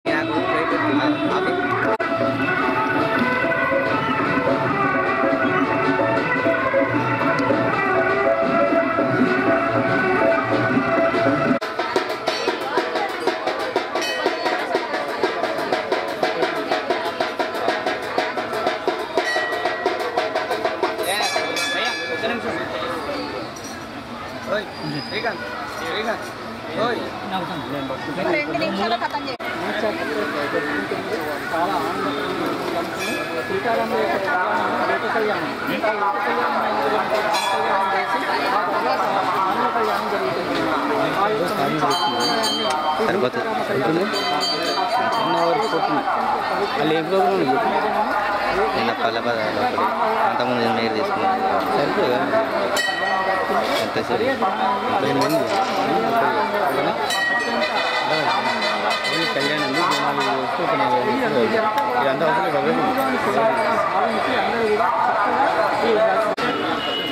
నాకు ప్లేట్ ఆపి ఏ, భయ్యా, ఒక్క నిమిషం. ఓయ్, శ్రీకాంత్ శ్రీకాంత్ ఓయ్ రెండు నిమిషాలు ఖతం చేయండి చాలా ఆనందం సీతారాముల యొక్క కళ్యాణం లోక కళ్యాణం ఇంకా లోక కళ్యాణం అయినటువంటి రామ కళ్యాణం చేసి ఆ తర్వాత ఆనంద కళ్యాణం జరుగుతుంది ఆ యొక్క మంచి ఆనందాన్ని ఈ సరిపోతుంది. సీతారామ కళ్యాణం వన్ అవర్ పోతుంది మళ్ళీ ఏ ప్రోగ్రామ్ ఉంది నిన్న పల్లె పదాలు అంతకుముందు మీరు తీసుకున్నాను సరిపోదు ఎంతసేపు కళ్యాణం ఇదంతా అవసరం భావించి అందరూ కూడా చక్కగా ఈ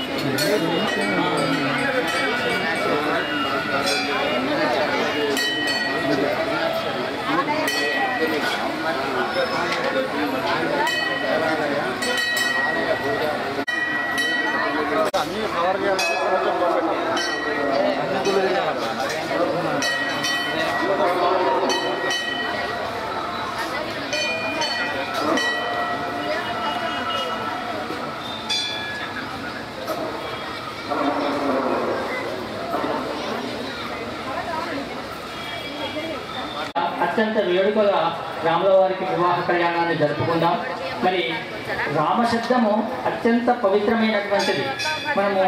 అత్యంత వేడుకగా రాముల వారికి వివాహ కళ్యాణాన్ని జరుపుకుందాం మరి రామశబ్దము అత్యంత పవిత్రమైనటువంటిది మనము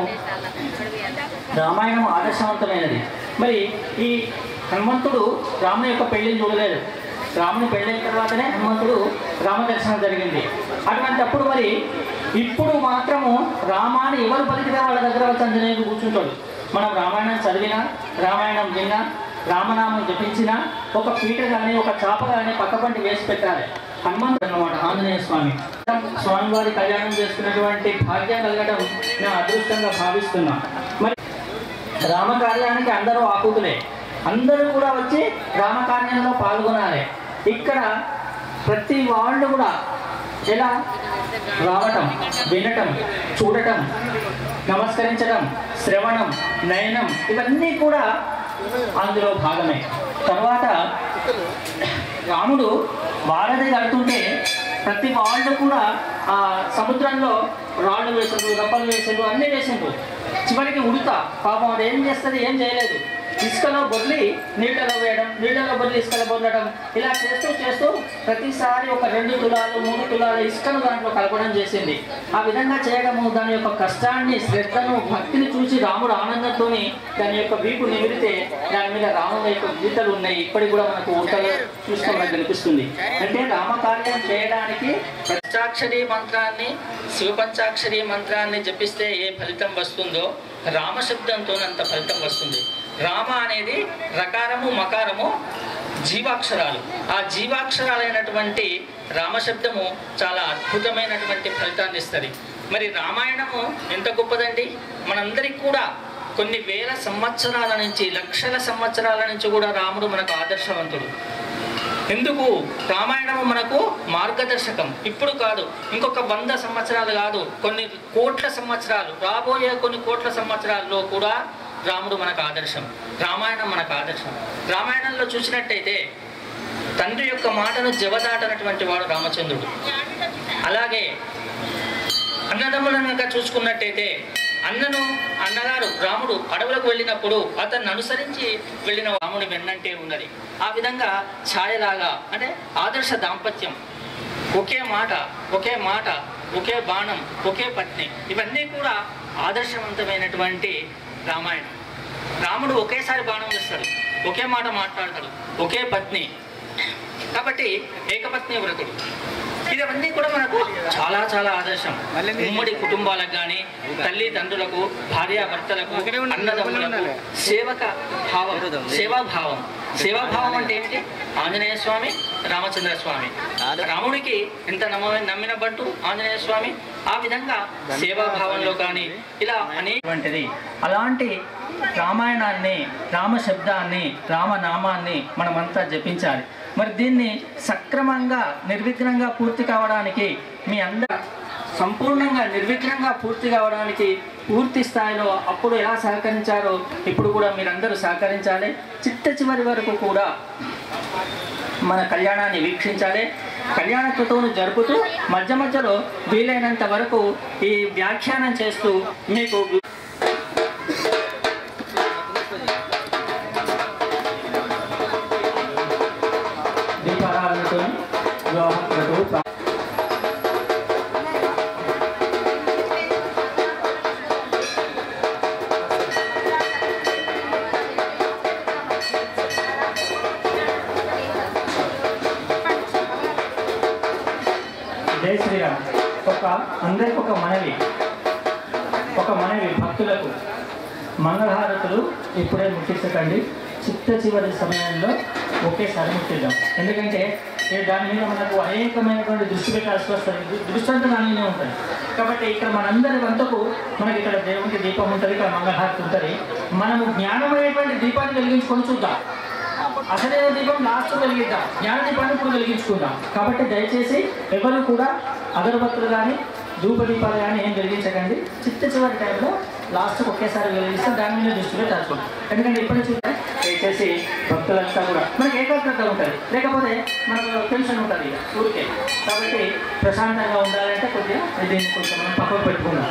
రామాయణం ఆదర్శవంతమైనది మరి ఈ హనుమంతుడు రాముని యొక్క పెళ్లిని చూడలేదు రాముని పెళ్ళైన తర్వాతనే హనుమంతుడు రామ దర్శనం జరిగింది అటువంటప్పుడు మరి ఇప్పుడు మాత్రము రామాన్ని ఎవరు పలికితే వాళ్ళ దగ్గర వచ్చి ఆంజనేయుడు కూర్చుంటాడు మనం రామాయణం చదివినా రామాయణం విన్నా రామనామం జపించినా ఒక పీట కానీ ఒక చాప కానీ పక్కపంటి వేసి పెట్టాలి హనుమంతుడు అన్నమాట ఆంజనేయ స్వామి స్వామివారి కళ్యాణం చేసుకున్నటువంటి భాగ్యం కలగడం నేను అదృష్టంగా భావిస్తున్నా మరి రామకార్యానికి అందరూ ఆకుతులే అందరూ కూడా వచ్చి రామకార్యంలో పాల్గొనాలి ఇక్కడ ప్రతి వాళ్ళు కూడా ఎలా రావటం వినటం చూడటం నమస్కరించడం శ్రవణం నయనం ఇవన్నీ కూడా అందులో భాగమే తర్వాత రాముడు వారధి కడుతుంటే ప్రతి వాళ్ళు కూడా ఆ సముద్రంలో రాళ్ళు వేసిండ్రు రప్పలు వేసిండ్రు అన్నీ వేసిండ్రు చివరికి ఉడత పాపం అది ఏం చేస్తుంది ఏం చేయలేదు ఇసుకలో బొర్లి నీళ్ళలో వేయడం నీళ్ళలో బొర్లి ఇసుకలో బొర్లడం ఇలా చేస్తూ చేస్తూ ప్రతిసారి ఒక రెండు తులాలు మూడు తులాలు ఇసుకను దాంట్లో కలపడం చేసింది ఆ విధంగా చేయడము దాని యొక్క కష్టాన్ని శ్రద్ధను భక్తిని చూసి రాముడు ఆనందంతో దాని యొక్క వీపు నిమిరితే దాని మీద రాముడి యొక్క గీతలు ఉన్నాయి ఇప్పటికి కూడా మనకు ఊటలో చూసుకోవడం కనిపిస్తుంది అంటే రామకార్యం చేయడానికి పంచాక్షరి మంత్రాన్ని శివపంచాక్షరి మంత్రాన్ని జపిస్తే ఏ ఫలితం వస్తుందో రామశబ్దంతో అంత ఫలితం వస్తుంది రామ అనేది రకారము మకారము జీవాక్షరాలు ఆ జీవాక్షరాలైనటువంటి రామశబ్దము చాలా అద్భుతమైనటువంటి ఫలితాన్ని ఇస్తుంది మరి రామాయణము ఎంత గొప్పదండి మనందరికి కూడా కొన్ని వేల సంవత్సరాల నుంచి లక్షల సంవత్సరాల నుంచి కూడా రాముడు మనకు ఆదర్శవంతుడు ఎందుకు రామాయణము మనకు మార్గదర్శకం ఇప్పుడు కాదు ఇంకొక వంద సంవత్సరాలు కాదు కొన్ని కోట్ల సంవత్సరాలు రాబోయే కొన్ని కోట్ల సంవత్సరాల్లో కూడా రాముడు మనకు ఆదర్శం రామాయణం మనకు ఆదర్శం రామాయణంలో చూసినట్టయితే తండ్రి యొక్క మాటను జవదాటనటువంటి వాడు రామచంద్రుడు అలాగే అన్నదమ్ములను కనుక చూసుకున్నట్టయితే అన్నను అన్నగారు రాముడు అడవులకు వెళ్ళినప్పుడు అతన్ని అనుసరించి వెళ్ళిన రాముడి వెన్నంటే ఉన్నది ఆ విధంగా ఛాయలాగా అంటే ఆదర్శ దాంపత్యం ఒకే మాట ఒకే మాట ఒకే బాణం ఒకే పత్ని ఇవన్నీ కూడా ఆదర్శవంతమైనటువంటి రామాయణం రాముడు ఒకేసారి బాణం వేస్తాడు ఒకే మాట మాట్లాడతాడు ఒకే పత్ని కాబట్టి ఏకపత్ని వ్రతుడు ఇవన్నీ కూడా మనకు చాలా చాలా ఆదర్శం ఉమ్మడి కుటుంబాలకు కానీ తల్లిదండ్రులకు భార్యాభర్తలకు అన్నదమ్ములకు సేవక భావం సేవాభావం సేవాభావం అంటే ఏంటి ఆంజనేయ స్వామి రామచంద్ర స్వామి రాముడికి ఎంత నమ్మ నమ్మిన బంటు ఆంజనేయ స్వామి ఆ విధంగా సేవాభావంలో కానీ ఇలా అనేటువంటిది అలాంటి రామాయణాన్ని రామ శబ్దాన్ని రామనామాన్ని మనమంతా జపించాలి మరి దీన్ని సక్రమంగా నిర్విఘ్నంగా పూర్తి కావడానికి మీ అందరూ సంపూర్ణంగా నిర్విఘ్నంగా పూర్తి కావడానికి పూర్తి స్థాయిలో అప్పుడు ఎలా సహకరించారో ఇప్పుడు కూడా మీరందరూ సహకరించాలి చిట్ట చివరి వరకు కూడా మన కళ్యాణాన్ని వీక్షించాలి కళ్యాణ క్రతువును జరుపుతూ మధ్య మధ్యలో వీలైనంత వరకు ఈ వ్యాఖ్యానం చేస్తూ మీకు దీపారాధనతో వివాహ క్రతువు ప్రా- జై శ్రీరామ్ ఒక అందరికి ఒక మనవి ఒక మనవి భక్తులకు మంగళహారతులు ఇప్పుడే ముట్టించకండి చిట్ట చివరి సమయంలో ఒకేసారి ముట్టిద్దాం ఎందుకంటే ఈ దాని మీద మనకు అనేకమైనటువంటి దృష్టి పెట్టాల్సి వస్తుంది దృ- దృష్టి అంతా దాని మీదే ఉంటుంది కాబట్టి ఇక్కడ మనందరి వంతకు మనకి ఇక్కడ దేవునికి దీపం ఉంటుంది ఇక్కడ మంగళహారతి ఉంటుంది మనము జ్ఞానమైనటువంటి దీపాన్ని వెలిగించుకొని చూద్దాం అసలైన దీపం లాస్ట్ వెలిగిద్దాం జ్ఞాన దీపాన్ని ఇప్పుడు వెలిగించుకుందాం కాబట్టి దయచేసి ఎవరు కూడా అగరబత్తులు కానీ ధూప దీపాలు కానీ ఏం వెలిగించకండి చిట్ట చివరి టైంలో లాస్ట్ ఒకేసారి వెలిగిస్తే దాని మీద దృష్టిలో దాచుకోండి ఎందుకంటే ఇప్పటి నుంచి దయచేసి భక్తులంతా కూడా మనకి ఏకాగ్రత ఉంటుంది లేకపోతే మనకు టెన్షన్ ఉంటుంది ఇక ఊరికే కాబట్టి ప్రశాంతంగా ఉండాలంటే కొద్దిగా దీన్ని కొంచెం మనం పక్కకు పెట్టుకుందాం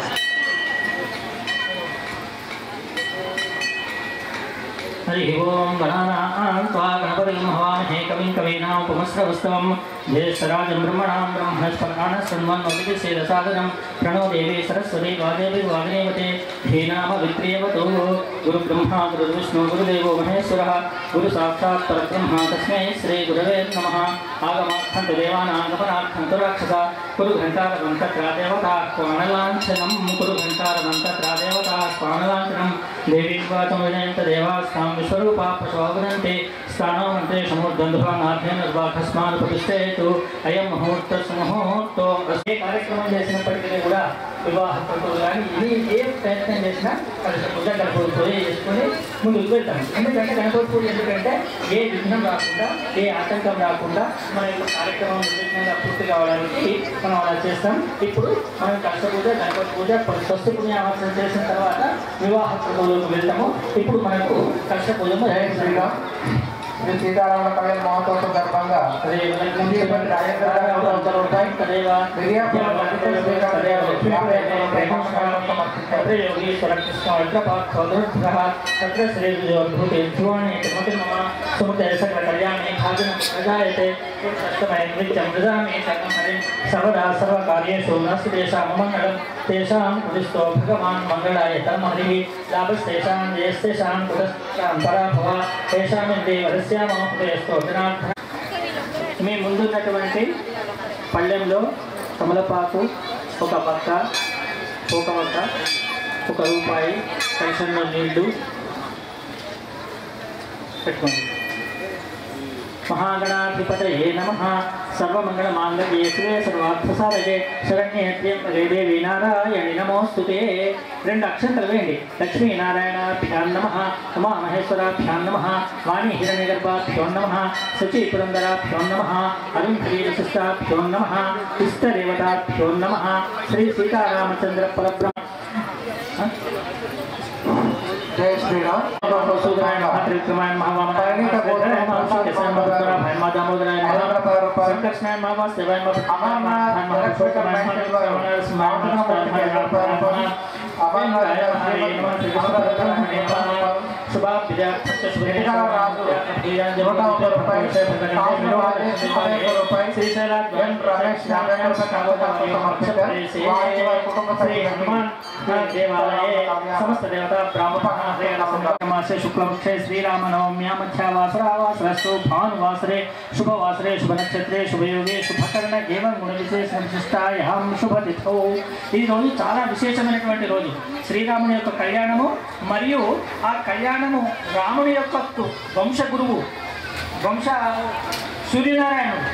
हरि ओं गणानां त्वा गणपतिं हवामहे कविं कवीनामुपमस्रवस्तवं ज्येष्ठराजं ब्रह्मणां ब्रह्मस्पदानः सन्मन्नोदिसेदसादनं प्रणो देवी सरस्वती वादेवी वाग्नेवते धीनामवित्रियवतो गुरुब्रह्मा गुरुर्विष्णु गुरुदेवो महेश्वरः गुरुसाक्षात् परब्रह्म तस्मै श्रीगुरवे नमः आगमार्थन्तु देवानागमनार्थन्तु राक्षस कुरु घण्टारमन्तत्रादेवता क्वाणलाञ्छनं कुरु घण्टारमन्तत्रादेवता क्वाणलाञ्छनं देवीं वाचं विजयन्त देवास्तां विश्वरूपा पशुवदन्ते स्थानमन्त्रे समुद्बन्धुभानाभ्यं నిర్వాహస్మాన్ ప్రతిష్టేతు అయం ముహూర్త సుముహూర్తో ఏ కార్యక్రమం చేసినప్పటికీ కూడా వివాహ క్రతువులు కానీ ఇది ఏ ప్రయత్నం చేసినా కలిసి పూజ గణపతి పూజ చేసుకొని ముందుకు వెళ్తాం ఎందుకంటే గణపతి పూజ ఎందుకంటే ఏ విఘ్నం రాకుండా ఏ ఆటంకం రాకుండా మన యొక్క కార్యక్రమం నిర్విఘ్నంగా పూర్తి కావడానికి మనం అలా చేస్తాం ఇప్పుడు మనం కష్ట పూజ గణపతి పూజ స్వస్తి పుణ్యావాసన చేసిన తర్వాత వివాహ క్రతువులకు వెళ్తాము ఇప్పుడు మనకు కష్ట పూజ జై శ్రీరామ్ శ్రీ సీతారామ కళ్యాణ మహోత్సవ సందర్భంగా సర్వదా సర్వకార్యేషు నస్తు తేషాం మంగళం తేషాం కుదిస్తో భగవాన్ మంగళాయ తమహరి లాభస్తేషాం జయస్తేషాం కుదస్తాం పరాభవ తేషాం వరస్యామోపయస్తో జనార్దన మీ ముందున్నటువంటి పళ్ళెంలో కమలపాకు ఒక పక్క ఒక పక్క ఒక రూపాయి కలసంలో నీళ్లు పెట్టుకోండి మహాగణాధిపతయే నమ సర్వమంగళ మాంగళ్యే శివే సర్వార్థసాధకే శరణ్యే త్ర్యంబకే దేవి నారాయణి నమోస్తుతే రెండు అక్షంతలు వేయండి లక్ష్మీనారాయణాభ్యాం నమ ఉమా మహేశ్వరాభ్యాం నమ వాణి హిరణ్యగర్భాభ్యో నమ శచి పురందరాభ్యో నమ అరుంధరీ విశిష్టాభ్యో నమ ఇష్టదేవతాభ్యో నమ శ్రీ సీతారామచంద్ర పరబ్రహ్మ జై శ్రీరామ్ సూత్రాయణ మహాత్రివిక్రమాయ మహావామనాయ దామోదరాయ సంకర్షణాయ మహావాస్తవాయ సమస్త దేవత బ్రాహ్మణమాసే శుక్లపక్షే శ్రీరామనవమ్యామధ్యావాసరావాసరస్సు భానువాసరే శుభవాసరే శుభనక్షత్రే శుభయోగే శుభకరణ ఏవం గుణ విశేష విశిష్టాయాం శుభతిథౌ ఈ రోజు చాలా విశేషమైనటువంటి రోజు శ్రీరాముని యొక్క కళ్యాణము మరియు ఆ కళ్యాణము రాముని యొక్క కు- వంశ గురువు వంశ సూర్యనారాయణుడు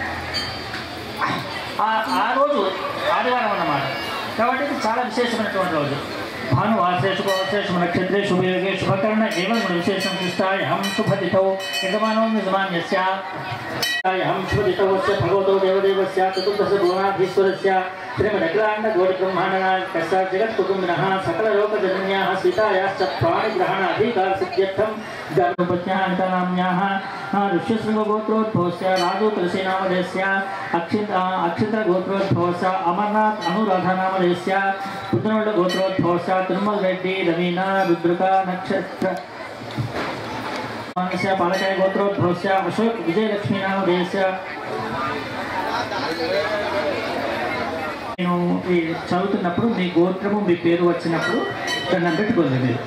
ఆ ఆ రోజు ఆదివారం అన్నమాట కాబట్టి ఇది చాలా విశేషమైనటువంటి రోజు भानुवासेषु पवसेषु नक्षत्रेषु वियोगे शुभकर्ण एवं विशेषं सृष्टाय हम शुभतिथौ यजमानो यजमान्यस्य हम शुभतिथौस्य भगवतो देवदेवस्य चतुर्दश भुवनाधीश्वरस्य श्रीमदखिलाण्डगोडिब्रह्माण्डनायकस्य जगत्कुटुम्बिनः सकललोकजनन्याः सीतायाश्च प्राणिग्रहणाधिकारसिद्ध्यर्थं गर्भपत्न्याः ऋष्यशृङ्गगोत्रोद्भवस्य राजोतलसेनामधेयस्य अक्षित अक्षित्रगोत्रोद्भवस्य अमरनाथ अनुराधानामधेयस्य पुत्रनोडगोत्रोद्भवस्य तिरुमल रेड्डी रवीना रुद्रका नक्षत्र मानस्य पालकाय गोत्रोद्भवस्य अशोक विजयलक्ष्मीनामधेयस्य నేను ఈ చదువుతున్నప్పుడు మీ గోత్రము మీ పేరు వచ్చినప్పుడు దాన్ని పెట్టుకోండి మీరు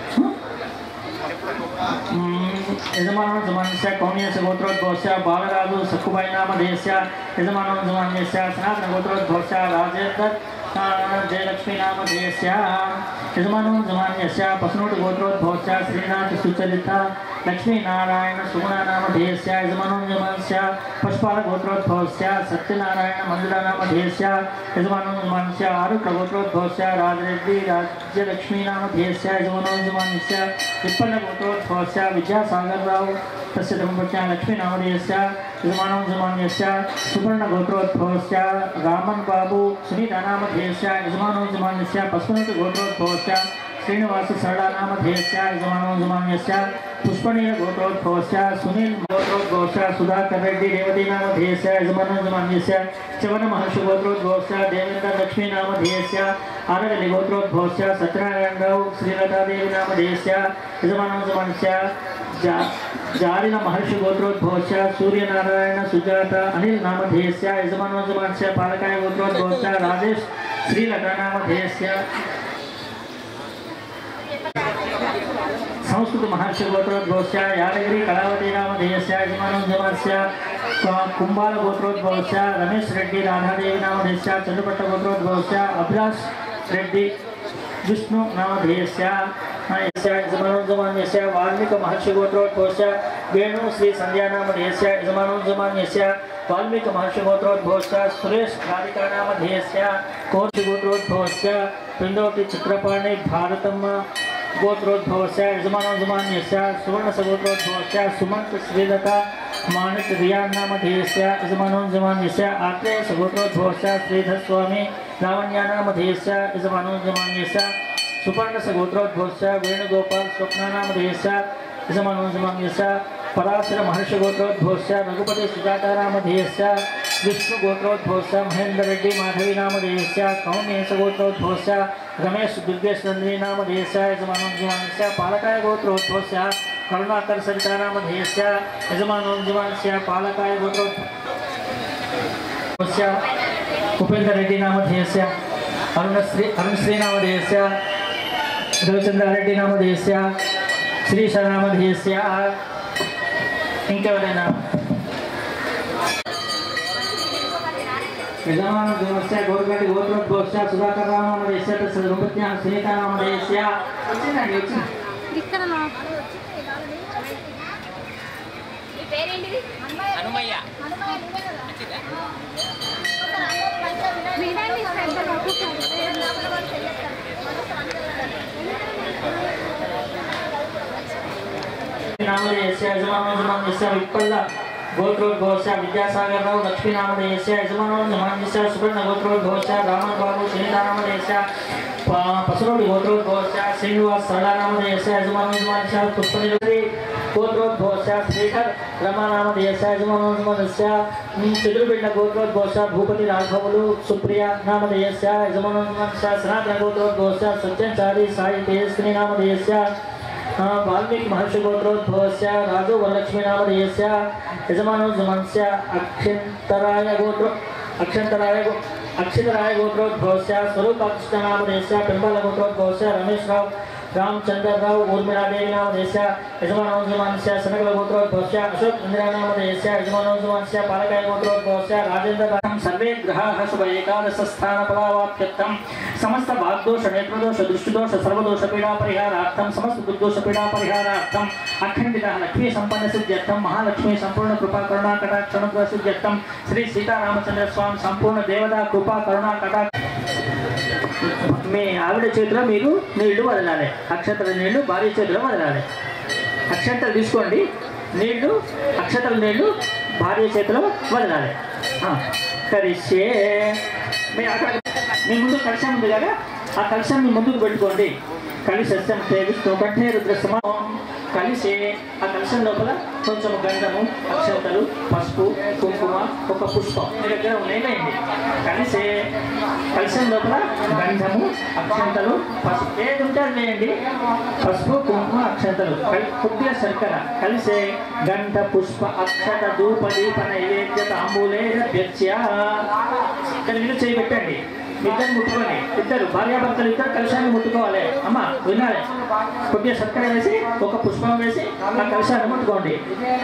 యజమానం జమాన్యస్య కౌన్యస్య గోత్రోద్భవస్య బాలరాజు సక్కుబాయి నామధేయస్య యజమానం జమాన్యస్య సనాతన గోత్రోద్భవస్య రాజేంద్ర జయలక్ష్మీ నామధేయస్య యజమానం జమాన్యస్య పసునోటి గోత్రోద్భవస్య శ్రీనాథ్ సుచరిత లక్ష్మీనారాయణ సుగుణనామధేయస్య యజమానం జమాన్యస్య పుష్పాల గోత్రోద్భవస్య సత్యనారాయణ మంజుళనామధేయస్య యజమానం జమాన్యస్య ఆరుట గోత్రోద్భవస్య రాజరెడ్డి రాజ్యలక్ష్మీనామధేయస్య యజమానం జమాన్యస్య విప్పన్న గోత్రోద్భవస్య విద్యాసాగర్రావు तस्य धर्मपत्या लक्ष्मीनामधेयस्य यजमानं जमान्यस्य सुवर्णगोत्रोद्भवस्य रामन् बाबु सुनीतानामधेयस्य यजमानं जमान्यस्य पशुपतिगोत्रोद्भवस्य श्रीनिवाससरळानामधेयस्य यजमानं जमान्यस्य पुष्पणीयगोत्रोद्भवस्य सुनील गोत्रोद्भवस्य सुधाकर रेड्डी रेवतीनामधेयस्य यजमानं जमान्यस्य चवनमहर्षिगोत्रोद्भवस्य देवेन्द्रलक्ष्मीनामधेयस्य आरगलिगोत्रोद्भवस्य सत्यनारायणराव श्रीलतादेवीनामधेयस्य यजमानं जमान्यस्य जा జారిన మహర్షి గోత్రోద్భవస్య సూర్యనారాయణ సుజాత అనిల్ నామధేయస్య యజమానోజమాన్స్య పాలకాయ గోత్రోద్భవస్య రాజేష్ శ్రీలత నామధేయస్య సంస్కృత మహర్షి గోత్రోద్భవస్య యాదగిరి కళావతి నామధేయస్య యజమానోజమాన్స్య కుంభాల గోత్రోద్భవస్య రమేష్ రెడ్డి రాధాదేవి నామధేయస్య చంద్రపట్ట గోత్రోద్భవస్య అభిలాష్ రెడ్డి విష్ణు నామధేయస్య यस्य यजमानोजमान्यस्य वाल्मीकमहर्षिगोत्रोद्भवस्य वेणु श्री सन्ध्यानामधेयस्य यजमानोजमान्यस्य वाल्मीकमहर्षिगोत्रोद्भवस्य सुरेश राधिकानामधेयस्य कोर्षिगोत्रोद्भवस्य पिण्डोटि चित्रपाणि भारतम् गोत्रोद्भवस्य यजमानोजमान्यस्य सुवर्णसगोत्रोद्भवस्य सुमन्त श्रीलता माणिक रियान्नामधेयस्य यजमानोजमान्यस्य आत्रेयसगोत्रोद्भवस्य श्रीधरस्वामी लावण्यानामधेयस्य यजमानोजमान्यस्य सुपर्णसगोत्रोद्भवस्य वेणुगोपाल स्वप्नानामधेयस्य यजमानोजमान्यस्य पराशर महर्षिगोत्रोद्भवस्य रघुपति सुजातानामधेयस्य विष्णुगोत्रोद्भवस्य महेन्द्ररेड्डी माधवीनामधेयस्य कौन्येशगोत्रोद्भवस्य रमेश दुर्गेशनन्दिनामधेयस्य यजमानोजमान्यस्य पालकाय गोत्रोद्भवस्य करुणाकर सरितानामधेयस्य यजमानोजमानस्य पालकाय गोत्रोद्भवस्य उपेन्द्ररेड्डीनामधेयस्य अरुणश्री अरुणश्रीनामधेयस्य రవిచంద్రారెడ్డి నామధేయస్య శ్రీశ నామధేయస్య ఇంకెవరైనా యజమాన దేవస్య గౌరగడ్డి గోత్రోద్భవస్య సుధాకర్ రావు నామధేయస్య తస్య రుపత్య సునీత నామధేయస్య వచ్చిందండి వచ్చింది ఇక్కడ నా మీ పేరేంటిది హనుమయ్య హనుమయ్య నువ్వే కదా వినండి శ్రద్ధ నామధేయస్య యజమానోజమాన్యస్య విప్పల్ల గోత్రోద్భవస్య విద్యాసాగరరావు లక్ష్మీనామధేయస్య యజమానోజమాన్యస్య సువర్ణ గోత్రోద్భవస్య రామన్ బాబు సునీతానామధేయస్య పసురోడి గోత్రోద్భవస్య శ్రీనివాస్ సరళానామధేయస్య యజమానోజమాన్యస్య పుష్పనిలరి గోత్రోద్భవస్య శ్రీధర్ రమానామధేయస్య యజమానోజమాన్యస్య చతుర్బిడ్డ గోత్రోద్భవస్య భూపతి రాఘవులు సుప్రియ నామధేయస్య యజమానోజమాన్యస్య సనాతన గోత్రోద్భవస్య సత్యంచారి సాయి తేజస్విని నామధేయస్య वाल्मीकि महर्षि गोत्रोद्भवस्य राजो वरलक्ष्मीनामधेयस्य यजमानोजमनस्य अक्षन्तराय गोत्रो अक्षन्तराय गो अक्षितराय गोत्रोद्भवस्य स्वरूपाकृष्णनामधेयस्य पिम्बलगोत्रोद्भवस्य रमेशराव रामचन्द्रराव ऊर्मिलादेवी नामधेयस्य यजमानोजमानस्य सनकलगोत्रोद्भवस्य अशोक इन्द्रानामधेयस्य यजमानोजमानस्य पालकाय गोत्रोद्भवस्य राजेन्द्रराम सर्वे ग्रहाः शुभ एकादशस्थानफलावाप्यर्थं समस्त भागदोष नेत्रदोष दृष्टिदोष सर्वदोष पीडा परिहारार्थं समस्त दुर्दोष पीडा परिहारार्थं अखंडितः लक्ष्मी संपन्न सिद्ध्यर्थं महालक्ष्मी संपूर्ण कृपा करुणा कटाक्ष अनुग्रह सिद्ध्यर्थं श्री सीतारामचंद्र स्वामी संपूर्ण देवता कृपा करुणा कटाक्ष మీ ఆవిడ చేతిలో మీరు నీళ్లు వదలాలి అక్షతల నీళ్లు భార్య చేతిలో వదలాలి అక్షంతలు తీసుకోండి నీళ్లు అక్షతల నీళ్లు భార్య చేతిలో వదలాలి ఆ, కరిసే మీ అక్కడ మీ ముందు కలశం ఉంది కదా ఆ కలశం మీ ముందుకు పెట్టుకోండి కలిసస్యం సేవిస్తూ కంఠే రుద్రస్మ కలిసి ఆ కలశం లోపల కొంచెం గంధము అక్షంతలు పసుపు కుంకుమ ఒక పుష్పం మీ దగ్గర ఉన్నాయండి కలిసి కలశం లోపల గంధము అక్షంతలు పసుపు ఏది ఉంటే అది వేయండి పసుపు కుంకుమ అక్షంతలు కలి- కొద్దిగా శర్కర కలిసే గంధ పుష్ప అక్షత ధూప దీప నైవేద్య తాంబూలే వ్యత్య ఇక్కడ మీరు చేయి పెట్టండి ఇద్దరు ముట్టుకోండి ఇద్దరు భార్యాభర్తలు ఇద్దరు కలశాన్ని ముట్టుకోవాలి అమ్మ వినాలి కొద్దిగా చక్కెర వేసి ఒక పుష్పం వేసి ఆ కలశాన్ని ముట్టుకోండి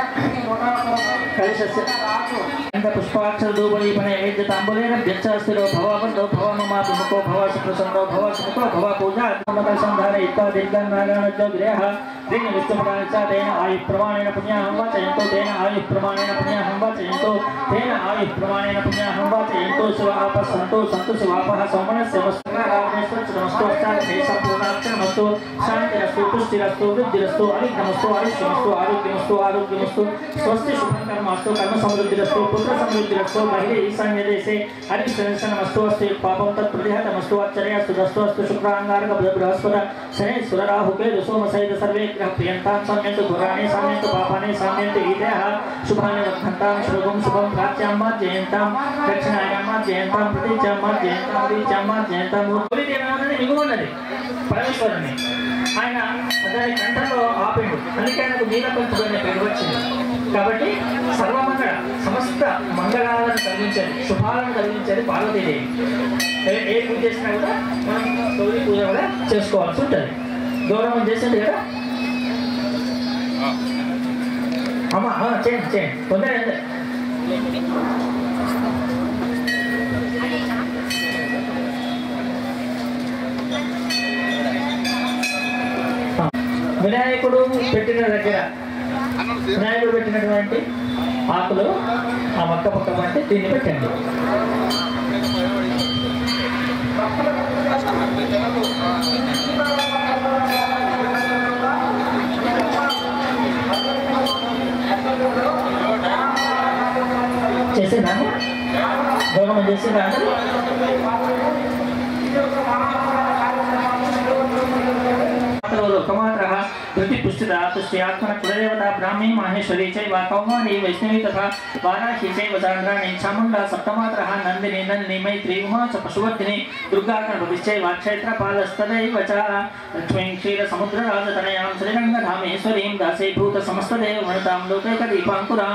కలశ ఎంత పుష్పాక్షర ధూపదీప నైవేద్య తాంబూలేన వ్యత్యాస్తిరో భవబంధో భవమమాభిముఖో భవ సుప్రసన్నో భవ సుముఖో భవ పూజా కలశం ధారయిత్వా దీర్ఘం నాగానజ్జో గృహ తేన విష్ణుపదాన చ తేన ఆయు ప్రమాణేన పుణ్యాహం వాచయంతో తేన ఆయు ప్రమాణేన పుణ్యాహం వాచయంతో తేన ఆయు ప్రమాణేన పుణ్యాహం వాచయంతో శివాప సంతో సంతు శివాపః సోమనస్య వస్తు సంపూర్ణాక్షరమస్తు శాంతిరస్తు పుష్టిరస్తు వృద్ధిరస్తు అవిఘ్నమస్తు ఆయుష్యమస్తు ఆరోగ్యమస్తు ఆరోగ్యమస్తు స్వస్తి శుభం కర్మస్తు కర్మ సమృద్ధిరస్తు పుత్ర సమృద్ధిరస్తు మహిళ ఈశాన్య దేశే హరి సంసనమస్తు అస్తు పాపం తత్ ప్రతిహతమస్తు అచ్చరయ సుదస్తు అస్తు శుక్రాంగారక బుధ బృహస్పత శనేశ్వర రాహుకే దుసోమ సహిత సర్వే గ్రహ ప్రియంతాం సామ్యంతు పురాణే సామ్యంతు పాపానే సామ్యంతు ఈదేహ శుభాని వర్ధంతాం శుభం శుభం ప్రాచ్యాం జయంతాం దక్షిణాయాం జయంతాం ప్రతిచాం జయంతాం ప్రతిచాం జయంతాం ఏమన్నది మిగుమన్నది పరమేశ్వరుని ఆయన దాని కంఠంలో ఆపిండు అందుకే ఆయనకు నీలకంఠుడు అనే పేరు వచ్చింది కాబట్టి సర్వమంగళ సమస్త మంగళాలను కలిగించేది శుభాలను కలిగించేది పార్వతీదేవి ఏ- ఏ పూజ చేసినా కూడా మనం గౌరీ పూజ కూడా చేసుకోవాల్సి ఉంటుంది గౌరవం చేసేది కదా అమ్మ ఆ, చేయండి చేయండి తొందర వినాయకుడు పెట్టిన దగ్గర వినాయకుడు పెట్టినటువంటి ఆకులు ఆ మొక్క పక్క పట్టి దీన్ని పెట్టండి చేసిందా గౌరవం చేసిందా లోకమాత్రः धृतिपुष्टिता तुष्ट्यात्मन कुलदेवता ब्राह्मी माहेश्वरी चैव कौमारी वैष्णवी तथा वाराही चैव चान्द्राणी चामुण्डा सप्तमात्रः नन्दिनी नन्दिनी मैत्री उमा च पशुवर्धिनी दुर्गा गणपतिश्चैव क्षेत्रपालस्तदैव च लक्ष्मीं क्षीरसमुद्रराजतनयां श्रीरङ्गधामेश्वरीं दासीभूतसमस्तदेवमणितां लोकैकदीपाङ्कुरां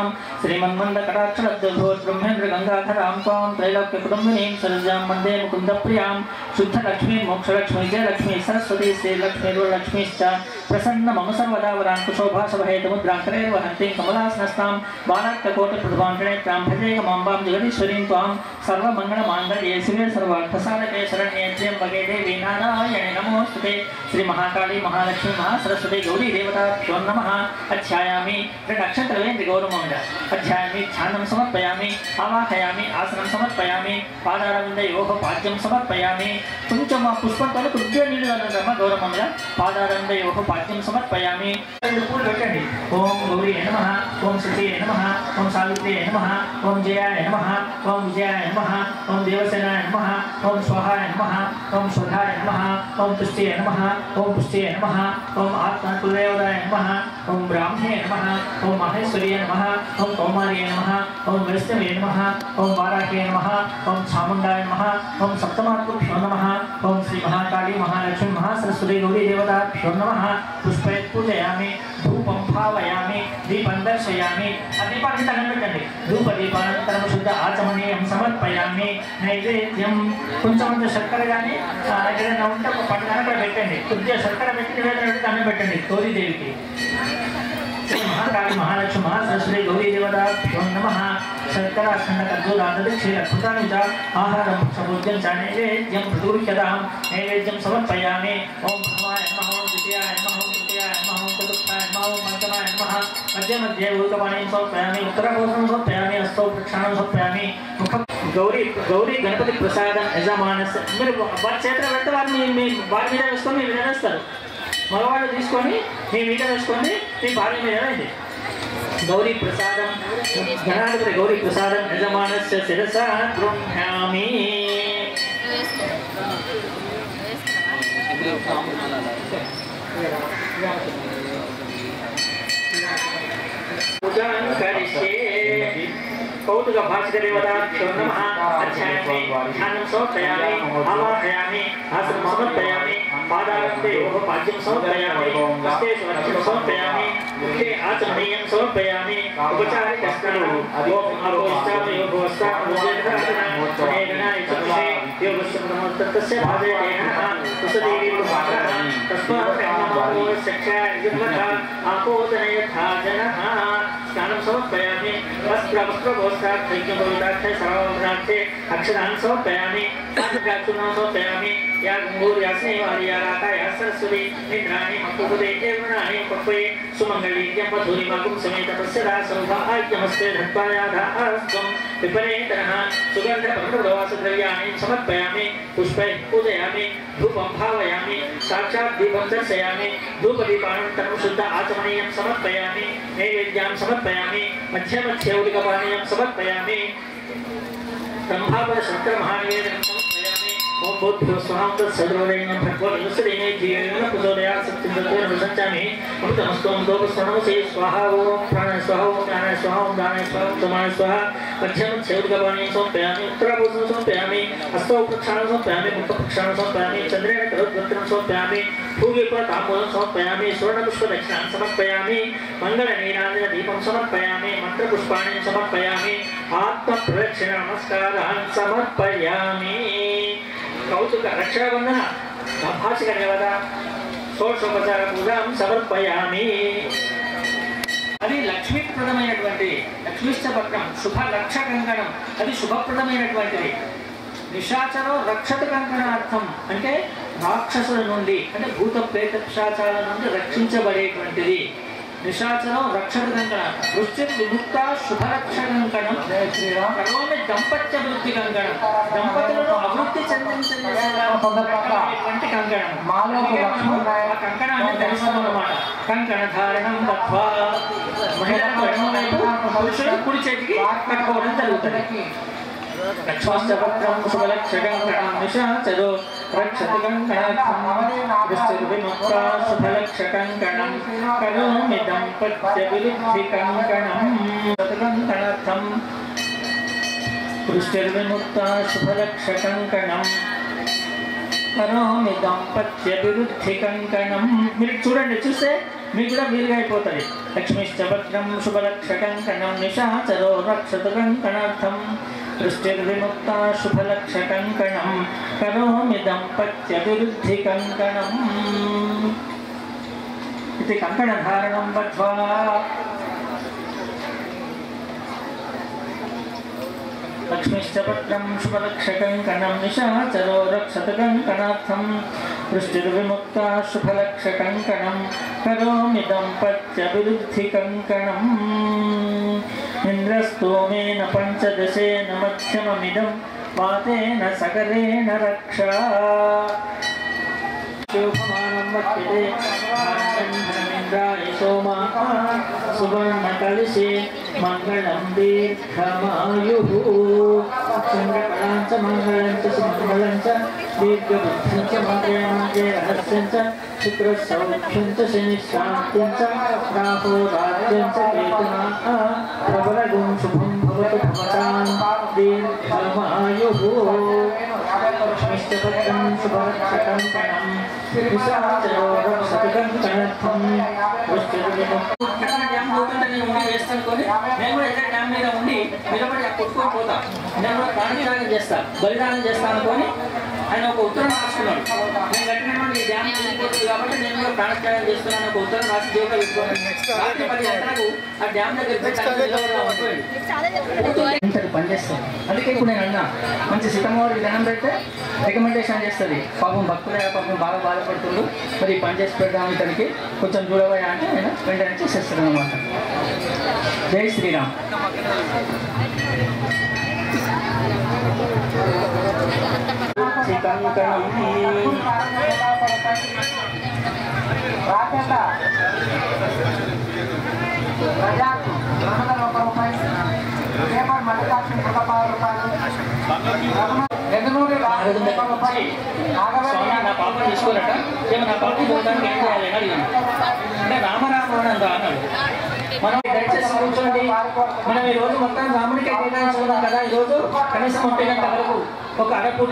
श्रीमन्मन्दकटाक्षरद्भोद्ब्रह्मेन्द्र गङ्गाधरां त्वां त्रैलोक्यकुटुम्बिनीं सरजां वन्दे मुकुन्दप्रियां शुद्धलक्ष्मीं मोक्षलक्ष्मी जयलक्ष्मी सरस्वती श्रीलक्ष्मीर्वरलक्ष्मीश्च प्रसन्न मम सर्वदा वराङ्कुशोभासभहेतमुद्राङ्करे वहन्तीं कमलासनस्तां बालाक्यकोटिप्रभाण्डनेत्रां भजे माम्बां जगदीश्वरीं त्वां सर्वमङ्गलमाङ्गल्ये शिवे सर्वार्थसाधके शरण्ये त्र्यम्बके देवी नारायणे नमोऽस्तुते श्रीमहाकाली महालक्ष्मी महासरस्वती गौरी देवताभ्यो नमः अध्यायामि नक्षत्रवेन्द्र गौरवमङ्ग अध्यायामि ध्यानं समर्पयामि आवाहयामि आसनं समर्पयामि పాదారవిందయోహ పాద్యం సమర్పయామి కొంచెం ఆ పుష్పంతో కొద్దిగా నీళ్ళు అన్నదమ్మ గౌరవమ్మ పాదారవిందయోహ పాద్యం సమర్పయామి రెండు పూలు పెట్టండి ఓం గౌరీ నమ ఓం శృతి నమ ఓం సావిత్రి నమ ఓం జయాయ నమ ఓం విజయాయ నమ ఓం దేవసేనాయ నమ ఓం స్వహాయ నమ ఓం స్వధాయ నమ ఓం తుష్టియ నమ ఓం పుష్టియ నమ ఓం ఆత్మకులదేవదాయ నమ ఓం బ్రాహ్మణే నమ ఓం మహేశ్వర్య నమ ఓం కౌమార్య నమ ఓం వైష్ణవే నమ ఓం వారాహే నమ ఓం చాముండాయ నమ ఓం సప్తమాత్మభ్యో నమ ఓం శ్రీ మహాకాళీ మహాలక్ష్మి మహాసరస్వతి గౌరీ దేవతాభ్యో నమ పుష్పై పూజయామి ధూపం భావయామి దీపం దర్శయామి ఆ దీపాన్ని తగల పెట్టండి ధూప దీపానంతరం శుద్ధ ఆచమనీయం సమర్పయామి నైవేద్యం కొంచెం కొంచెం శర్కర కానీ ఏదైనా ఉంటే ఒక పట్టు అక్కడ పెట్టండి కొద్దిగా శర్కర పెట్టి నివేదన పెట్టి దండం పెట్టండి గౌరీదేవికి శ్రీ మహాకాళి మహాలక్ష్మి మహాసరస్వతి గౌరీ దేవతాభ్యో నమ శర్కరాఖండ కర్జూరాదక్షిణ కృతాని చ ఆహారం సముద్యం చ నైవేద్యం ప్రతిగృహ్యతాం నైవేద్యం సమర్పయామి ఓం భవాయ నమః ఓం ద్వితీయాయ నమః ఓం తృతీయాయ నమః ఓం చతుర్థాయ నమః ఓం పంచమాయ నమః మధ్య మధ్య ఊకపాణిం సమర్పయామి ఉత్తరకోశం సమర్పయామి హస్తౌ ప్రక్షాళనం సమర్పయామి ముఖ గౌరీ గౌరీ గణపతి ప్రసాదం యజమానస్ మీరు వారి చేతిలో పెడితే వారు మీ మీ వారి మీద వేసుకొని మీ మీద వేస్తారు మగవాళ్ళు తీసుకొని మీ మీద వేసుకొని మీ భార్య మీద వేయండి గౌరీ ప్రసాదం గణాధిపతి గౌరీ ప్రసాదం యజమానస్య శిరస గృహ్యామి పూజాం కరిష్యే కౌతుక భాస్కరేవదాభ్యో నమః అధ్యాయామి ధ్యానం సమర్పయామి ఆవాహయామి ఆసనం సమర్పయామి పాదాలంతే యోగ పాద్యం సమర్పయామి హస్తే స్వర్గం సమర్పయామి ముఖే ఆచమనీయం సమర్పయామి ఉపచారి కష్టం ఓం ఆరోగ్యామి యోగోస్తాం ఉజ్జయనాయ చక్షే యోగస్య నమస్తస్య భాజయేన కుసదేవి తస్మాత్ నమో సఖ్యాయ యుద్ధ ఆపోదనయథా జనః స్నానం సమర్పయామి వస్త్ర వస్త్రభోష్టార్థ సర్వభ్రార్థే అక్షరాన్ని సమర్పయామి అక్షరాన్ని సమర్పయామి యా గంగూర్ యా స్నేహారి యా రాకా యా సరస్వతి నిద్రాణి మక్కుపదే దేవనాని పక్వే సుమంగళీర్యం మధురి మగుం సమేత తస్యదా సౌభాగ్యమస్తే ధత్వాయాధాస్త్వం విపరీతనః సుగంధ పర్ణవాస ద్రవ్యాన్ని సమర్పయామి పుష్పై పూజయామి ధూపం భావయామి సాక్షాత్ దీపం దర్శయామి ధూపదీపానంతరం శుద్ధ ఆచమనీయం సమర్పయామి నైవేద్యాం సమర్పయామి మధ్య మధ్య ఉదికపానీయం సమర్పయామి బ్రహ్మాపద శంకర మహానివేదనం సమర్పయామి ఓం బుద్ధో స్వహం తత్సర్వరేణ్యం భగవద్వత్సరేణే జీవేన కుశోదయా సత్యంతోన విసంచామి అమృతమస్తోం లోకస్వనమసే స్వాహ ఓం ప్రాణ స్వాహ ఓం జ్ఞాన స్వాహ ఓం దాన స్వాహ సమాన స్వాహ మధ్య మధ్య ఉద్గపాణి సమర్పయామి ఉత్తరాభూషణం సమర్పయామి హస్తౌ ప్రక్షాళనం సమర్పయామి ముఖ ప్రక్షాళనం సమర్పయామి చంద్రేణ కరోద్వంతనం సమర్పయామి భూవిప తాంబూలం సమర్పయామి సువర్ణపుష్ప దక్షిణాన్ని సమర్పయామి మంగళ నీరాంజన దీపం సమర్పయామి మంత్రపుష్పాణి సమర్పయామి ఆత్మ ప్రదక్షిణ నమస్కారాన్ని సమర్పయామి కౌతుక రక్షాబంధన భాషిక దేవత షోషోపచార పూజాం సమర్పయామి అది లక్ష్మీప్రదమైనటువంటి లక్ష్మీష్టపత్రం శుభ రక్ష కంకణం అది శుభప్రదమైనటువంటిది నిశాచరం రక్షత కంకణార్థం అంటే రాక్షసుల నుండి అంటే భూత ప్రేత పిశాచాల నుండి రక్షించబడేటువంటిది నిశాచరం రక్షత కంకణం వృత్తి విముక్త శుభరక్ష కంకణం కరోమి దంపత్య వృత్తి కంకణం దంపతులను అభివృద్ధి చెందించేటువంటి కంకణం మాలో ఒక లక్ష్మణ ఆ కంకణాన్ని ధరిస్తాం అన్నమాట కంకణ ధారణం తత్వా మహిళలకు ఎడమ వైపు పురుషులు కుడి చేతికి కట్టుకోవడం జరుగుతుంది లక్ష్మశ్చపత్రం శుభలక్షకంకణం నిశాచరో రక్షతి కంకణార్థం దృష్టిర్విముక్త శుభలక్షకంకణం కరోమి దంపత్య విరుద్ధి కంకణం కంకణార్థం దృష్టిర్విముక్త శుభలక్షకంకణం కరోమి దంపత్య విరుద్ధి కంకణం మీరు చూడండి చూస్తే మీకు కూడా వీలుగా అయిపోతుంది లక్ష్మిశ్చభద్రం శుభలక్ష కంకణం నిశాచరో రక్షత కంకణార్థం దృష్టిర్విముక్త శుభలక్ష కంకణం కరోమి దంపత్య విరుద్ధి కంకణం ఇది కంకణధారణం బద్ధ్వా లక్ష్మిశ్చపత్రం శుభలక్షకంకణం నిశాచరో రక్షతకంకణార్థం దృష్టిర్విముక్త శుభలక్షకంకణం కరోమి దంపత్యభివృద్ధి కంకణం ఇంద్రస్తోమేన పంచదశేన మధ్యమమిదం పాతేన సకలేన రక్ష శోభమానం వర్తతే ధనమింద్రాయ సోమా సువర్ణకలిశే మంగళం దీర్ఘమాయు చంద్రకళాం చ మంగళం చ సుమంగళం చ దీర్ఘబుద్ధిం చ మంగళమంగే రహస్యం చ శుక్రసౌఖ్యం చ శనిశాంత్యం చ రాహోరాజ్యం చ కేతునా ప్రబలగుం శుభం భవతు భవతాం దీర్ఘమాయు లక్ష్మిష్టపత్రం శుభరక్షకం కణం నేను కూడా ఇద్దరు డ్యామ్ మీద ఉండి నిలబడి కొట్టుకొని పోతా నేను కూడా ప్రాణత్యాగం చేస్తా బలిదానం చేస్తాను అనుకొని ఆయన ఒక ఉత్తరం రాసుకున్నాడు నేను కట్టినటువంటి ఈ డ్యామ్ వెళ్ళిపోతుంది కాబట్టి నేను కూడా ప్రాణత్యాగం చేస్తున్నాను ఒక ఉత్తరం రాసి దేవుడు పెట్టుకోండి రాత్రి పది గంటలకు ఆ డ్యామ్ దగ్గర పెట్టి ఆయన నిలబడదాం అనుకోండి ఇంతకు పనిచేస్తాం అందుకే ఇప్పుడు నేను అన్నా మంచి సీతమ్మవారి ధ్యానం పెడితే రికమెండేషన్ చేస్తుంది పాపం భక్తులే పాపం బాగా బాధపడుతుండ్రు మరి ఈ పని చేసి పెడదాం ఇతనికి కొంచెం చూడబోయా అంటే నేను వెంటనే చేసేస్తాను అనమాట జై శ్రీరామ్ కంకణం రాకేంద్ర ప్రజాకు రెండు వందల ఒక రూపాయి పేపర్ మల్లికార్జున నూట పది రూపాయలు ఎదునూరి రాజు ఒక రూపాయి స్వామి నా పాపను తీసుకోరట ఏమో నా పాపను చూడడానికి ఏం చేయాలి అని అడిగాను అంటే రామరామ అంత అన్నాడు మనం దయచేసి కూర్చోండి మనం ఈ రోజు మొత్తం రాముడికి కేటాయించుకున్నాం కదా ఈ రోజు కనీసం ముప్పై గంటల వరకు ఒక అరపూట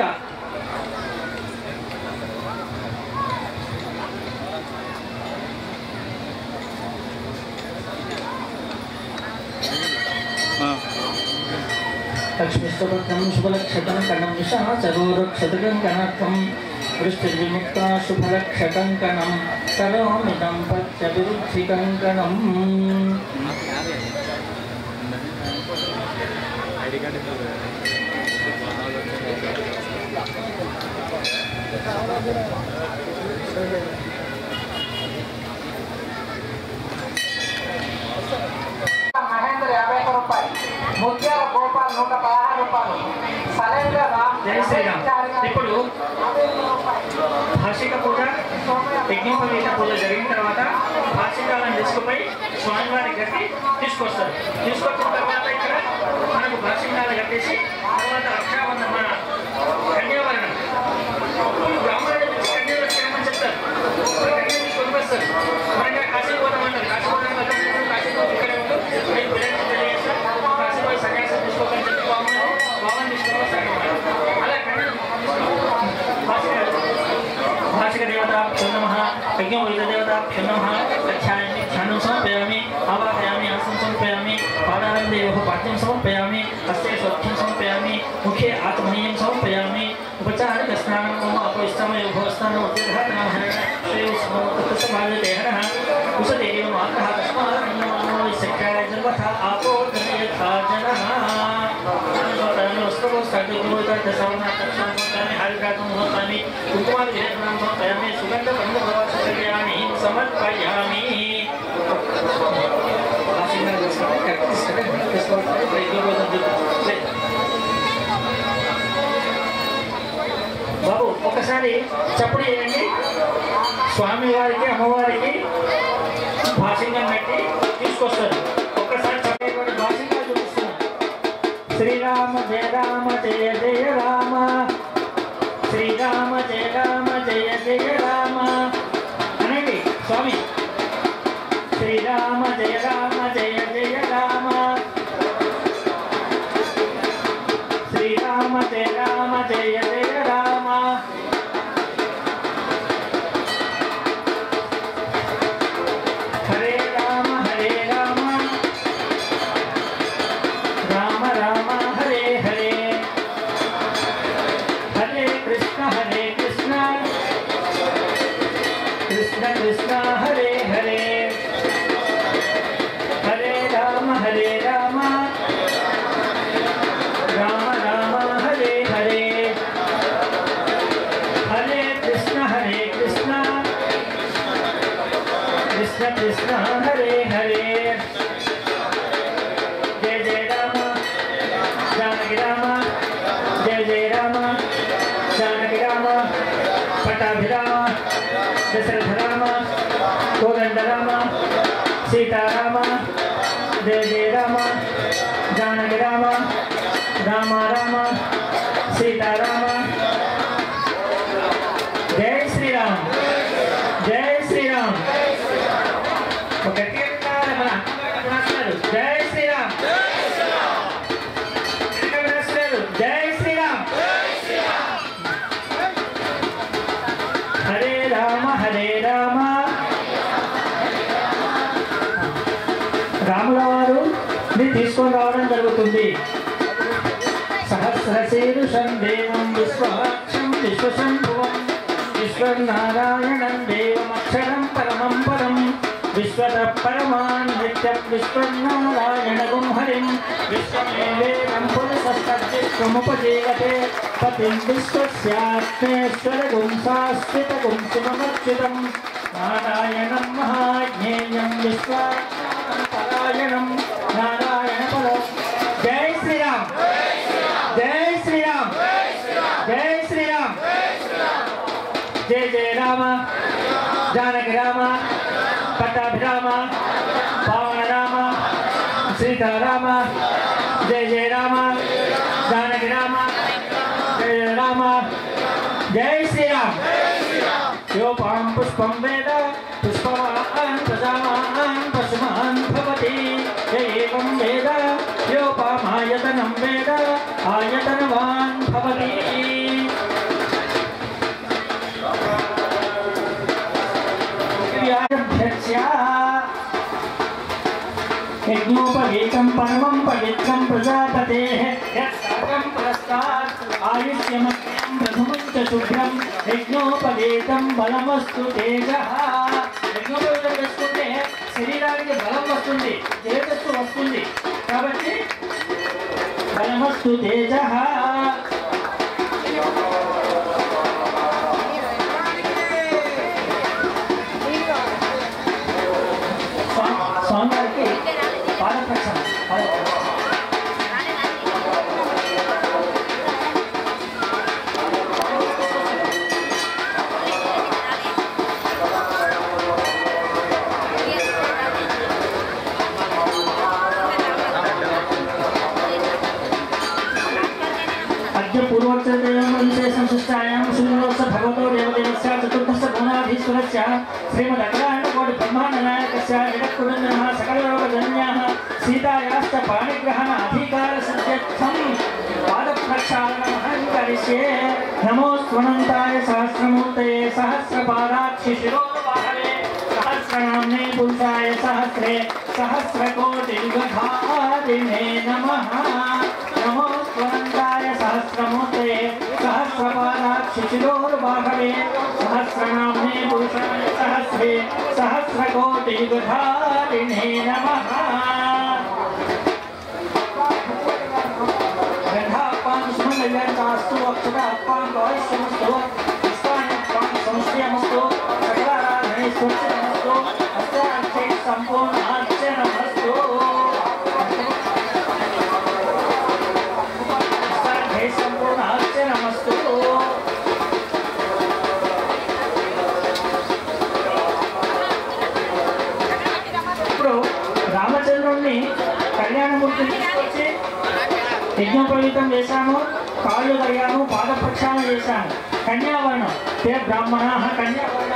లక్ష్మీస్తోత్రం శుభలక్షతం కణం విష చరోరక్షతకం కణత్వం వృష్టిర్విముక్త శుభలక్షతం కణం కరోమిదం పత్యభివృద్ధికం కణం మహేంద్ర యాభై ఒక్క రూపాయి ముత్యాల గోపాల్ నూట పదహారు రూపాయలు సలేంద్ర రామ్ జై శ్రీరామ్ ఇప్పుడు భాషిక పూజ యజ్ఞోపవీత పూజ జరిగిన తర్వాత భాషికాలను తీసుకుపోయి స్వామివారి గట్టి తీసుకొస్తారు తీసుకొచ్చిన తర్వాత ఇక్కడ మనకు భాషికాలు కట్టేసి తర్వాత రక్షాబంధన మన కన్యావరణం అప్పుడు బ్రాహ్మణుడు పిలిచి కన్యావరణం చెప్తారు కన్య తీసుకొని వస్తారు మనకి కాశీ పోతామంటారు కాశీ పోతాం కదా కాశీ పోతే ఇక్కడే ఉంటూ మీరు పిల్లలకి తెలియజేస్తారు కాశీ పోయి సన్యాసం తీసుకోకని చెప్పి బాగున్నాను బాగుని తీసుకొని వస్తారు అలా కన్య భాషిక దేవత నమ యజ్ఞోపేత దేవత నమ లక్ష్యాన్ని ధ్యానం సమర్పయామి ఆవాహయామి ఆసనం సమర్పయామి పాదాలం దేవ పాఠ్యం సమర్పయామి హస్తే స్వచ్ఛం సమర్పయామి ముఖే ఆత్మనీయం సమర్పయామి ఉపచారిక స్నానం మమ అపవిష్టమయ భవస్థానం సమాజదేహన కుశదేవ మాతః తస్మాన్నో శక్రాయ జన్మథ ఆపో యథా జనః హరికాని కుంకుమాలు సమర్పయామి సుగంధ పండుగయామి సమర్పయామి బాబు ఒకసారి చప్పుడు చేయండి స్వామివారికి అమ్మవారికి భాషంగా పెట్టి తీసుకొస్తారు ఒక్కసారి చదివేటువంటి భాషంగా చూపిస్తున్నారు శ్రీరామ జయ రామ జయ జయ రామ శ్రీరామ జయ రామ జయ జయ రామ అనండి స్వామి శ్రీరామ జయ రామ జయ జయ రామ శ్రీరామ జయ రామ జయ జయ రామ హరే రామ హరే రామ రామ రామ హరే హరే హరే కృష్ణ హరే కృష్ణ కృష్ణ కృష్ణ హరే హరే హరే రామ హరే రామ రామ రామ హరే హరే హరే కృష్ణ హరే కృష్ణ కృష్ణ కృష్ణ హరే హరే జయ జయ రామ జానకి రామ జయ జయ రామ జానకి రామ పట్టాభిరామ దశరథ రామ కోదండ రామ సీతారామ జయ జయ రామ జానకి రామ రామ రామ సీతారామ జై శ్రీరామ్ జై శ్రీరామ్ ఒక గట్టిగా వినాలి మన రాస్తున్నారు. జై శ్రీరామ్ గట్టిగా రాస్తున్నారు. జై శ్రీరామ్ హరే రామ హరే రామ రాముల వారు ఇది తీసుకొని రావడం జరుగుతుంది సహస్రశీరుషం దేవం విశ్వాక్షం విశ్వశంభువం విశ్వనారాయణం దేవమక్షరం పరమం పరం విశ్వత పరమాన్ నిత్య విశ్వనారాయణగుం హరిం విశ్వమేవేదం పురుషస్తముపజీవతే పతిం విశ్వస్యాత్మేశ్వరగుం శాశ్వతగుం శివమర్చితం నారాయణం మహాజ్ఞేయం విశ్వాపరాయణం నారాయణ పరో జై శ్రీరామ్ జై శ్రీరామ్ జై శ్రీరామ్ సీతారామ జయ జయ రామ జానకి రామ జయ జయ రామ జై శ్రీరామ్ योपां पुष्पं वेद पुष्पवान् प्रजावान् पशुमान् भवति य एवं वेद योपामायतनं वेद आयतनवान् भवति क्रियाभ्यस्य यज्ञोपवीतं परमं पवित्रं प्रजापतेः यत्साकं पुरस्तात् आयुष्यमग्न्यं प्रथमं च शुभ्रं యజ్ఞోపవేతం బలమస్తు తేజ యజ్ఞోపవేతం చేసుకుంటే శరీరానికి బలం వస్తుంది తేజస్సు వస్తుంది కాబట్టి బలమస్తు తేజ స్వామివారికి పాదప్రక్షణ పాదప్రక్షణ अद्य पूर्वोत्तरदेवं संशिष्टायां शून्योत्स भगवतो देवदेवस्य चतुर्दश गुणाधीश्वरस्य श्रीमदखिलाण्डकोटि ब्रह्माण्डनायकस्य जगत्कुटुम्बिनः सकललोकजन्याः सीतायाश्च पाणिग्रहण अधिकारसिद्ध्यर्थं पादप्रक्षालनमहं करिष्ये नमो स्वनन्ताय सहस्रमूर्तये सहस्रपादाक्षिशिरोर्वाहवे सहस्रनाम्ने पुरुषाय सहस्रे सहस्रकोटिविघादिने नमः नमो स्वनन्ताय सहस्रमूर्तये सहस्रपादाक्षिशिरोर्वाहवे सहस्रनाम्ने पुरुषाय सहस्रे सहस्रकोटिविघादिने नमः गन्धापान सुमङ्गल्याचास्तु अक्षरापान भविष्यमस्तु पुष्पाण्यपान संश्रियमस्तु सकलाराधने स्वच्छनमस्तु अस्त्रार्थे सम्पूर्णार्चनमस्तु अस्त्रार्थे सम्पूर्णार्चनमस्तु ఇప్పుడు రామచంద్రుణ్ణి కళ్యాణమూర్తి తీసుకొచ్చి యజ్ఞోపవీతం చేశాను కాళ్ళు కడిగాను పాద ప్రక్షాళన చేశాను కన్యావర్ణం ते బ్రాహ్మణా కన్యావర్ణ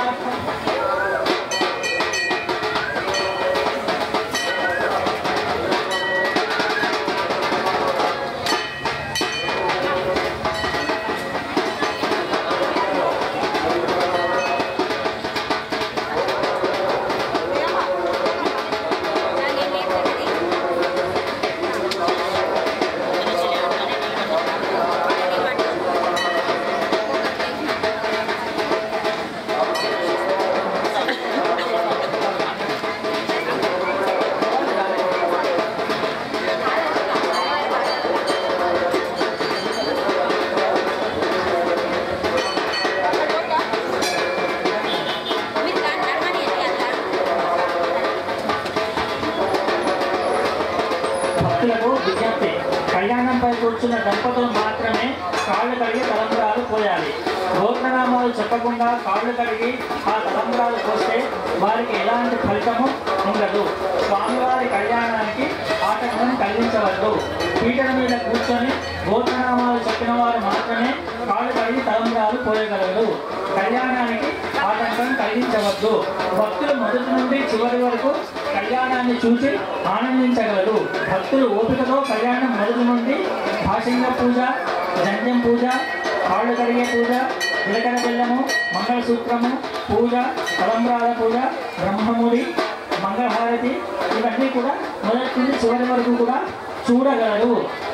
భక్తులకు విజ్ఞప్తి కళ్యాణంపై కూర్చున్న దంపతులు మాత్రమే కాళ్ళు కడిగి తలంబరాలు పోయాలి గోత్రనామాలు చెప్పకుండా కాళ్ళు కడిగి ఆ తలంబరాలు పోస్తే వారికి ఎలాంటి ఫలితము ఉండదు స్వామివారి కళ్యాణానికి ఆటంకం కలిగించవద్దు పీటల మీద కూర్చొని గోత్రనామాలు చెప్పిన వారు మాత్రమే కాళ్ళు కడిగి తలంబరాలు పోయగలరు కళ్యాణానికి ఆటంకం కలిగించవద్దు భక్తులు మొదటి నుండి చివరి వరకు కళ్యాణాన్ని చూసి ఆనందించగలరు భక్తులు ఓపికతో కళ్యాణం మొదటి నుండి భాషంగ పూజ జంధ్యం పూజ కాళ్ళు కడిగే పూజ నిలకడ బెల్లము మంగళసూత్రము పూజ తలంబ్రాల పూజ బ్రహ్మముడి మంగళహారతి ఇవన్నీ కూడా మొదటి నుండి చివరి వరకు కూడా చూడగలరు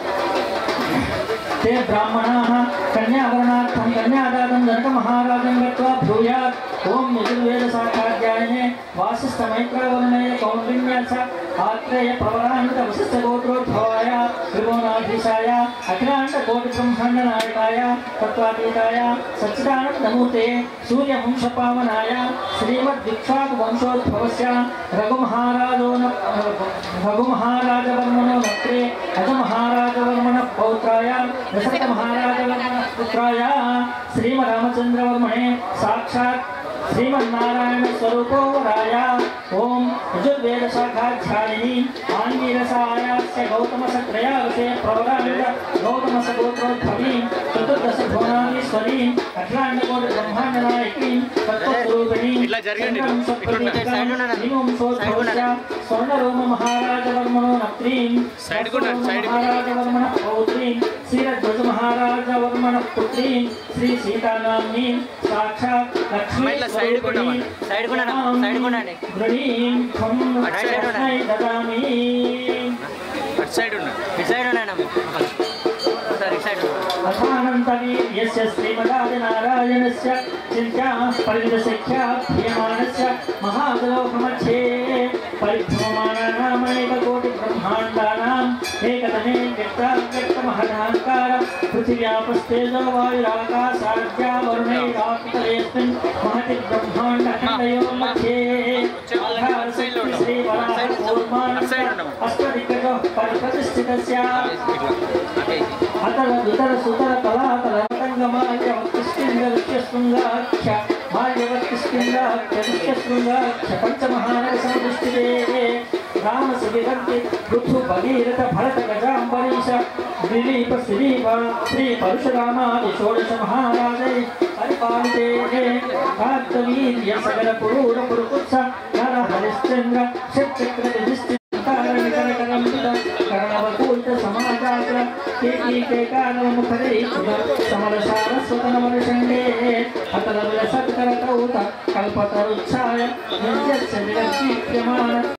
ते ब्राह्मणाः कन्यावरणार्थं कन्यादातं जनकमहाराजं गत्वा ब्रूयात् ॐ यजुर्वेदशाखाध्यायने वासिष्ठमैत्रावर्णय कौण्डिन्य च आत्रेय प्रवरान्त वसिष्ठगोत्रोद्भवाय त्रिभुवनाधीशाय अखिलाण्डकोटिब्रह्माण्डनायकाय तत्त्वातीताय सच्चिदानन्दमूर्ते सूर्यवंशपावनाय श्रीमद्विख्यातवंशोद्भवस्य रघुमहाराजो न रघुमहाराजवर्मणो नत्रे अजमहाराजवर्मणः पौत्राय दशरथमहाराजवर्मणः पुत्राय श्रीमरामचन्द्रवर्मणे साक्षात् శ్రీమన్నారాయణ స్వరూపో రాయ ఓం యజుర్వేద శాఖాధ్యాయిని ఆంగీరసాయాస్య గౌతమ సత్రయావసే ప్రవరాంగ గౌతమ సగోత్రోద్భవీ చతుర్దశ భువనాధీశ్వరీ అఖిలాండకోటి బ్రహ్మాండ నాయకి తత్వస్వరూపిణి ఇట్లా జరగండి. ఇట్లా స్వర్ణరోమ మహారాజవర్మణో నత్రీం సైడ్ కూడా, సైడ్ కూడా. మహారాజవర్మణ పౌత్రీం శ్రీరధ్వజ మహారాజవర్మణ పుత్రీం శ్రీ సీతానామ్ని సాక్షాత్ లక్ష్మీ ఇట్లా సైడ్ కూడా అవ్వండి. సైడ్ కూడా అన్న, సైడ్ కూడా అండి. గృహీం త్వం అటు సైడ్ కూడా. లక్ష్మై దదామి అటు సైడ్ ఉన్నా ఇటు సైడ్ ఉన్నాయన్న సార్ ఇటు సైడ్ అథానంతవీర్యస్య శ్రీమదాదినారాయణస్య చింత్యా పరిమితశిక్షాభ్యమానస్య మహాద్రోహమధ్యే పరిభ్రమమాణానామనేక కోటి బ్రహ్మాండానాం ఏకతమే వ్యక్తావ్యక్తమహదాంకార పృథివ్యాపస్తేజో వాయురాకాశాద్యా వరుణైరాకుతలేస్మిన్ మహతి బ్రహ్మాండఖండయో మధ్యే ఆధారశక్తి శ్రీవరాహకూర్మాన్ అష్టదిగ్గజో పరిప్రతిష్ఠితస్య అతల దుతర సుతర కళాతల రతంగమాల్య వక్తిష్ఠింగ ఋష్యశృంగాఖ్య మాల్యవక్తిష్ఠింగాఖ్య ఋష్యశృంగాఖ్య పంచమహానగ సమదృష్టిదే రామ సువివర్తి పృథు భగీరథ భరత గజాంబరీష దిలీప శ్రీవ శ్రీ పరశురామాది షోడశ మహారాజై పరిపాలితే కార్తవీర్య సగల పురూర పురుకుత్స నర హరిశ్చంద్ర షట్చక్ర యుధిష్ఠిర కరణవకూట సమాజాత కేకీకే కానముఖరే సమర సారస్వతన మనుషండే అతల సత్కర కౌత కల్పతరుచ్ఛాయ నిత్యస్య జగచ్చీప్యమాన